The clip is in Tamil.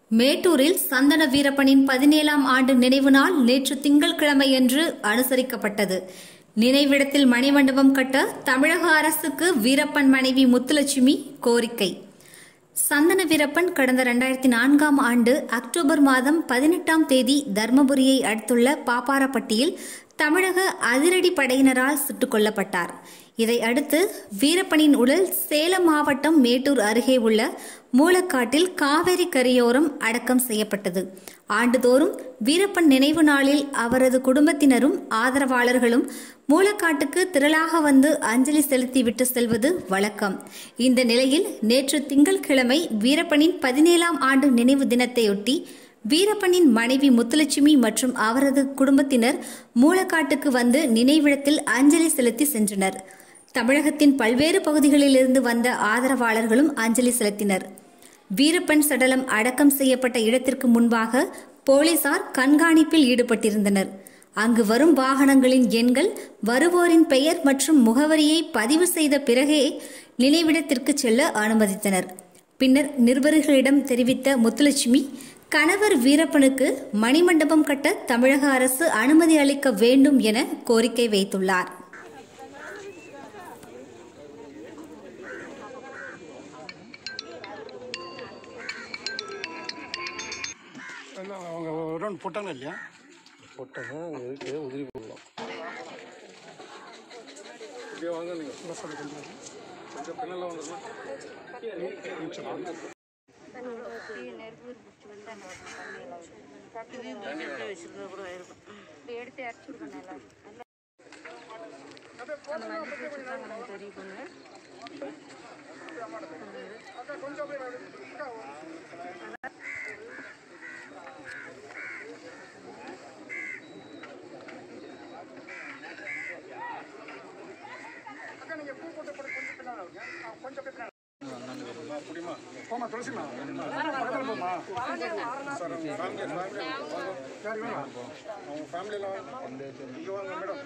மேட்டூரில் சந்தன வீரப்பனின் பதினேழாம் ஆண்டு நினைவு நாள் நேற்று திங்கட்கிழமையன்று அனுசரிக்கப்பட்டது நினைவிடத்தில் மணிமண்டபம் கட்ட தமிழக அரசுக்கு வீரப்பன் மனைவி முத்துலட்சுமி கோரிக்கை சந்தன வீரப்பன் கடந்த இரண்டாயிரத்தி நான்காம் ஆண்டு அக்டோபர் மாதம் பதினெட்டாம் தேதி தர்மபுரியை அடுத்துள்ள பாப்பாரப்பட்டியில் தமிழக அதிரடி படையினரால் சுட்டுக் கொல்லப்பட்டார் இதை அடுத்து வீரப்பனின் உடல் சேலம் மாவட்டம் மேட்டூர் அருகே உள்ள மூலக்காட்டில் காவேரி கரையோரம் அடக்கம் செய்யப்பட்டது ஆண்டுதோறும் வீரப்பன் நினைவு நாளில் அவரது குடும்பத்தினரும் ஆதரவாளர்களும் மூலக்காட்டுக்கு திரளாக வந்து அஞ்சலி செலுத்திவிட்டு செல்வது வழக்கம் இந்த நிலையில் நேற்று திங்கட்கிழமை வீரப்பனின் பதினேழாம் ஆண்டு நினைவு தினத்தையொட்டி வீரப்பனின் மனைவி முத்துலட்சுமி மற்றும் அவரது குடும்பத்தினர் மூலக்காட்டுக்கு வந்து நினைவிடத்தில் அஞ்சலி செலுத்தி சென்றனர் தமிழகத்தின் பல்வேறு பகுதிகளிலிருந்து வந்த ஆதரவாளர்களும் அஞ்சலி செலுத்தினர் வீரப்பன் சடலம் அடக்கம் செய்யப்பட்ட இடத்திற்கு முன்பாக போலீசார் கண்காணிப்பில் ஈடுபட்டிருந்தனர் அங்கு வரும் வாகனங்களின் எண்கள் வருவோரின் பெயர் மற்றும் முகவரியை பதிவு செய்த பிறகே நினைவிடத்திற்கு செல்ல அனுமதித்தனர் பின்னர் நிருபர்களிடம் தெரிவித்த முத்துலட்சுமி கணவர் வீரப்பனுக்கு மணிமண்டபம் கட்ட தமிழக அரசு அனுமதி அளிக்க வேண்டும் என கோரிக்கை வைத்துள்ளார் எல்லாம் அவங்க ஒரு ரவுண்ட் போட்டாங்க இல்லையா போட்டாங்க அங்கே இருக்கு உதிரி போடலாம் இப்படியே வாங்க நீங்கள் என்ன சொல்லி கொஞ்சம் கொஞ்சம் பின்னால் வந்துருமா எடுத்து அரைச்சி விடுங்க நல்லா அந்த மஞ்சள் பூச்சி நமக்கு தெரியுதுங்க முடியுமா போமா துளசிமா பக்கத்தில் போமா சார் அவங்க ஃபேமிலி ஃபேமிலி யார் வேணும் அவங்க ஃபேமிலியில் வாங்க இங்கே வாங்க மேடம்